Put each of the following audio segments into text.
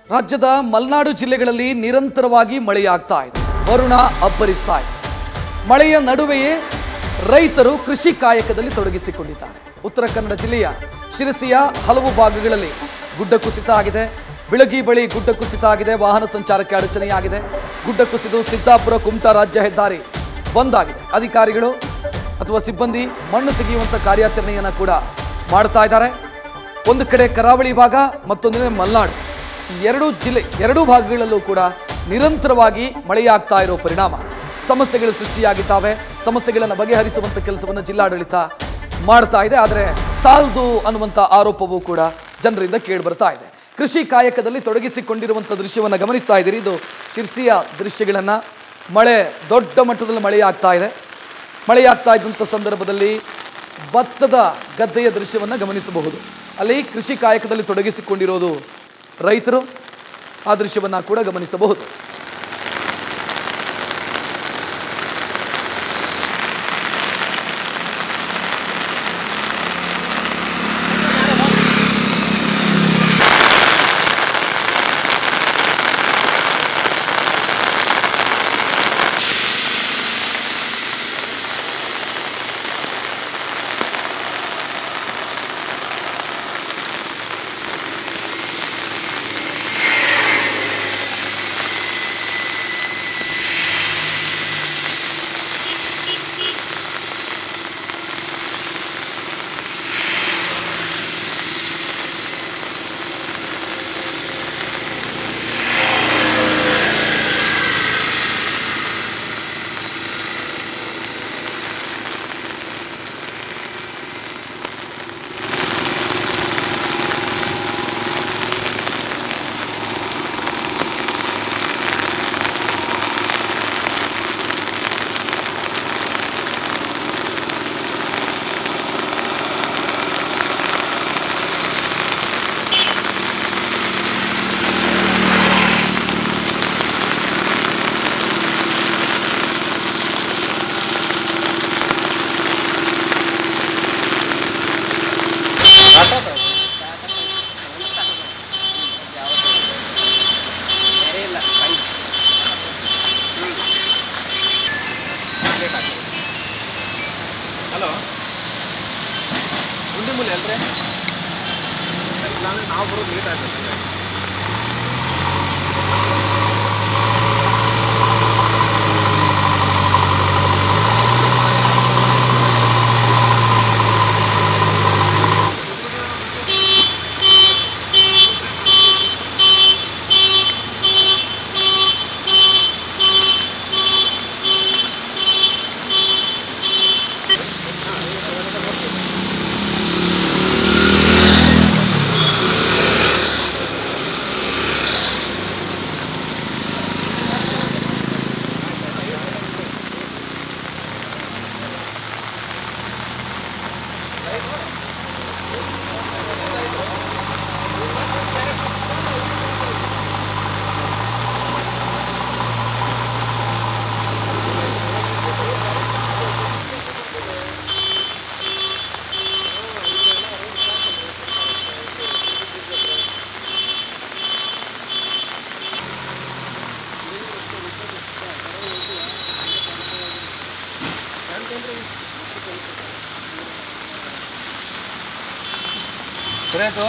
ರಾಜ್ಯದ ಮಲೆನಾಡು ಜಿಲ್ಲೆಗಳಲ್ಲಿ ನಿರಂತರವಾಗಿ ಮಳೆಯಾಗ್ತಾ ಇದೆ ವರುಣ ಅಬ್ಬರಿಸ್ತಾ ಇದೆ ಮಳೆಯ ನಡುವೆಯೇ ರೈತರು ಕೃಷಿ ಕಾಯಕದಲ್ಲಿ ತೊಡಗಿಸಿಕೊಂಡಿದ್ದಾರೆ ಉತ್ತರ ಕನ್ನಡ ಜಿಲ್ಲೆಯ ಶಿರಸಿಯ ಹಲವು ಭಾಗಗಳಲ್ಲಿ ಗುಡ್ಡ ಕುಸಿತ ಆಗಿದೆ ಬಿಳಗಿ ಬಳಿ ಗುಡ್ಡ ಕುಸಿತ ಆಗಿದೆ ವಾಹನ ಸಂಚಾರಕ್ಕೆ ಅಡಚಣೆಯಾಗಿದೆ ಗುಡ್ಡ ಕುಸಿದು ಸಿದ್ದಾಪುರ ಕುಮಟಾ ರಾಜ್ಯ ಹೆದ್ದಾರಿ ಬಂದ್ ಆಗಿದೆ ಅಧಿಕಾರಿಗಳು ಅಥವಾ ಸಿಬ್ಬಂದಿ ಮಣ್ಣು ತೆಗೆಯುವಂತ ಕಾರ್ಯಾಚರಣೆಯನ್ನ ಕೂಡ ಮಾಡ್ತಾ ಇದ್ದಾರೆ ಒಂದು ಕಡೆ ಕರಾವಳಿ ಭಾಗ ಮತ್ತೊಂದು ಮಲೆನಾಡು ಈ ಎರಡೂ ಜಿಲ್ಲೆ ಎರಡೂ ಭಾಗಗಳಲ್ಲೂ ಕೂಡ ನಿರಂತರವಾಗಿ ಮಳೆಯಾಗ್ತಾ ಇರೋ ಪರಿಣಾಮ ಸಮಸ್ಯೆಗಳು ಸೃಷ್ಟಿಯಾಗಿದ್ದಾವೆ ಸಮಸ್ಯೆಗಳನ್ನು ಬಗೆಹರಿಸುವಂತ ಕೆಲಸವನ್ನು ಜಿಲ್ಲಾಡಳಿತ ಮಾಡ್ತಾ ಇದೆ ಆದರೆ ಸಾಲದು ಅನ್ನುವಂಥ ಆರೋಪವೂ ಕೂಡ ಜನರಿಂದ ಕೇಳಿ ಬರ್ತಾ ಇದೆ ಕೃಷಿ ಕಾಯಕದಲ್ಲಿ ತೊಡಗಿಸಿಕೊಂಡಿರುವಂಥ ದೃಶ್ಯವನ್ನು ಗಮನಿಸ್ತಾ ಇದ್ದೀರಿ ಇದು ಶಿರ್ಸಿಯ ದೃಶ್ಯಗಳನ್ನು ಮಳೆ ದೊಡ್ಡ ಮಟ್ಟದಲ್ಲಿ ಮಳೆಯಾಗ್ತಾ ಇದೆ ಮಳೆಯಾಗ್ತಾ ಇದ್ದಂಥ ಸಂದರ್ಭದಲ್ಲಿ ಭತ್ತದ ಗದ್ದೆಯ ದೃಶ್ಯವನ್ನು ಗಮನಿಸಬಹುದು ಅಲ್ಲಿ ಕೃಷಿ ಕಾಯಕದಲ್ಲಿ ತೊಡಗಿಸಿಕೊಂಡಿರೋದು ರೈತರು ಆ ದೃಶ್ಯವನ್ನು ಕೂಡ ಗಮನಿಸಬಹುದು ಹಲೋ ಗುಂಡಿ ಮೂಲೆ ಅಲ್ರಿ ಇಲ್ಲಾಂದ್ರೆ ನಾವು ಬರೋದು ಲೇಟ್ ಆಗ್ತದೆ ಸರಿ ಆಯ್ತು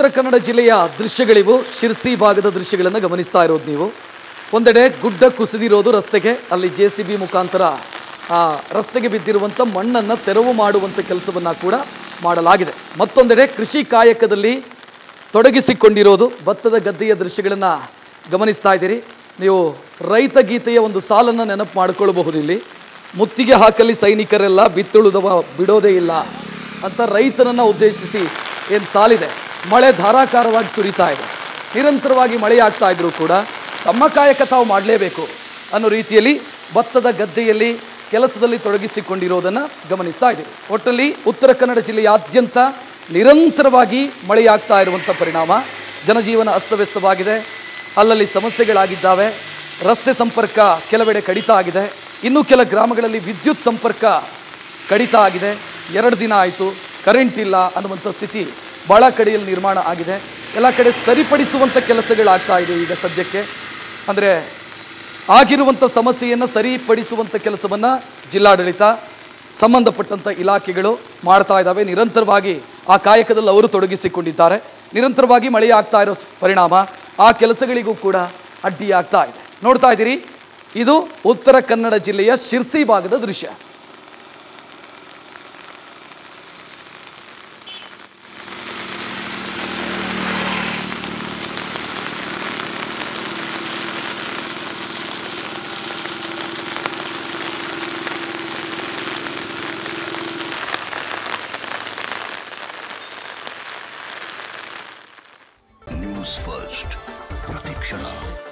ಉತ್ತರ ಕನ್ನಡ ಜಿಲ್ಲೆಯ ದೃಶ್ಯಗಳಿವು ಶಿರ್ಸಿ ಭಾಗದ ದೃಶ್ಯಗಳನ್ನು ಗಮನಿಸ್ತಾ ಇರೋದು ನೀವು ಒಂದೆಡೆ ಗುಡ್ಡ ಕುಸಿದಿರೋದು ರಸ್ತೆಗೆ ಅಲ್ಲಿ ಜೆ ಸಿ ಬಿ ಮುಖಾಂತರ ಆ ರಸ್ತೆಗೆ ಬಿದ್ದಿರುವಂಥ ಮಣ್ಣನ್ನು ತೆರವು ಮಾಡುವಂಥ ಕೆಲಸವನ್ನು ಕೂಡ ಮಾಡಲಾಗಿದೆ ಮತ್ತೊಂದೆಡೆ ಕೃಷಿ ಕಾಯಕದಲ್ಲಿ ತೊಡಗಿಸಿಕೊಂಡಿರೋದು ಭತ್ತದ ಗದ್ದೆಯ ದೃಶ್ಯಗಳನ್ನು ಗಮನಿಸ್ತಾ ಇದ್ದೀರಿ ನೀವು ರೈತ ಗೀತೆಯ ಒಂದು ಸಾಲನ್ನು ನೆನಪು ಮಾಡಿಕೊಳ್ಳಬಹುದು ಇಲ್ಲಿ ಮುತ್ತಿಗೆ ಹಾಕಲಿ ಸೈನಿಕರೆಲ್ಲ ಬಿತ್ತುಳುದವ ಬಿಡೋದೇ ಇಲ್ಲ ಅಂತ ರೈತನನ್ನು ಉದ್ದೇಶಿಸಿ ಏನು ಸಾಲಿದೆ ಮಳೆ ಧಾರಾಕಾರವಾಗಿ ಸುರಿತಾ ಇದೆ ನಿರಂತರವಾಗಿ ಮಳೆ ಆಗ್ತಾ ಇದ್ರೂ ಕೂಡ ತಮ್ಮ ಕಾಯಕ ತಾವು ಮಾಡಲೇಬೇಕು ಅನ್ನೋ ರೀತಿಯಲ್ಲಿ ಭತ್ತದ ಗದ್ದೆಯಲ್ಲಿ ಕೆಲಸದಲ್ಲಿ ತೊಡಗಿಸಿಕೊಂಡಿರೋದನ್ನು ಗಮನಿಸ್ತಾ ಇದ್ದೀವಿ ಒಟ್ಟಲ್ಲಿ ಉತ್ತರ ಕನ್ನಡ ಜಿಲ್ಲೆಯಾದ್ಯಂತ ನಿರಂತರವಾಗಿ ಮಳೆಯಾಗ್ತಾ ಇರುವಂಥ ಪರಿಣಾಮ ಜನಜೀವನ ಅಸ್ತವ್ಯಸ್ತವಾಗಿದೆ ಅಲ್ಲಲ್ಲಿ ಸಮಸ್ಯೆಗಳಾಗಿದ್ದಾವೆ ರಸ್ತೆ ಸಂಪರ್ಕ ಕೆಲವೆಡೆ ಕಡಿತ ಆಗಿದೆ ಇನ್ನೂ ಕೆಲ ಗ್ರಾಮಗಳಲ್ಲಿ ವಿದ್ಯುತ್ ಸಂಪರ್ಕ ಕಡಿತ ಆಗಿದೆ ಎರಡು ದಿನ ಆಯಿತು ಕರೆಂಟ್ ಇಲ್ಲ ಅನ್ನುವಂಥ ಸ್ಥಿತಿ ಭಾಳ ಕಡೆಯಲ್ಲಿ ನಿರ್ಮಾಣ ಆಗಿದೆ ಎಲ್ಲ ಕಡೆ ಸರಿಪಡಿಸುವಂಥ ಕೆಲಸಗಳಾಗ್ತಾ ಇದೆ ಈಗ ಸದ್ಯಕ್ಕೆ ಅಂದರೆ ಆಗಿರುವಂಥ ಸಮಸ್ಯೆಯನ್ನು ಸರಿಪಡಿಸುವಂಥ ಕೆಲಸವನ್ನು ಜಿಲ್ಲಾಡಳಿತ ಸಂಬಂಧಪಟ್ಟಂಥ ಇಲಾಖೆಗಳು ಮಾಡ್ತಾ ಇದ್ದಾವೆ ನಿರಂತರವಾಗಿ ಆ ಕಾಯಕದಲ್ಲಿ ಅವರು ತೊಡಗಿಸಿಕೊಂಡಿದ್ದಾರೆ ನಿರಂತರವಾಗಿ ಮಳೆ ಆಗ್ತಾ ಇರೋ ಸ್- ಪರಿಣಾಮ ಆ ಕೆಲಸಗಳಿಗೂ ಕೂಡ ಅಡ್ಡಿಯಾಗ್ತಾ ಇದೆ ನೋಡ್ತಾ ಇದ್ದೀರಿ ಇದು ಉತ್ತರ ಕನ್ನಡ ಜಿಲ್ಲೆಯ ಶಿರ್ಸಿ ಭಾಗದ ದೃಶ್ಯ ನ್ಯೂಸ್ ಫಸ್ಟ್ ಪ್ರತಿಕ್ಷಣ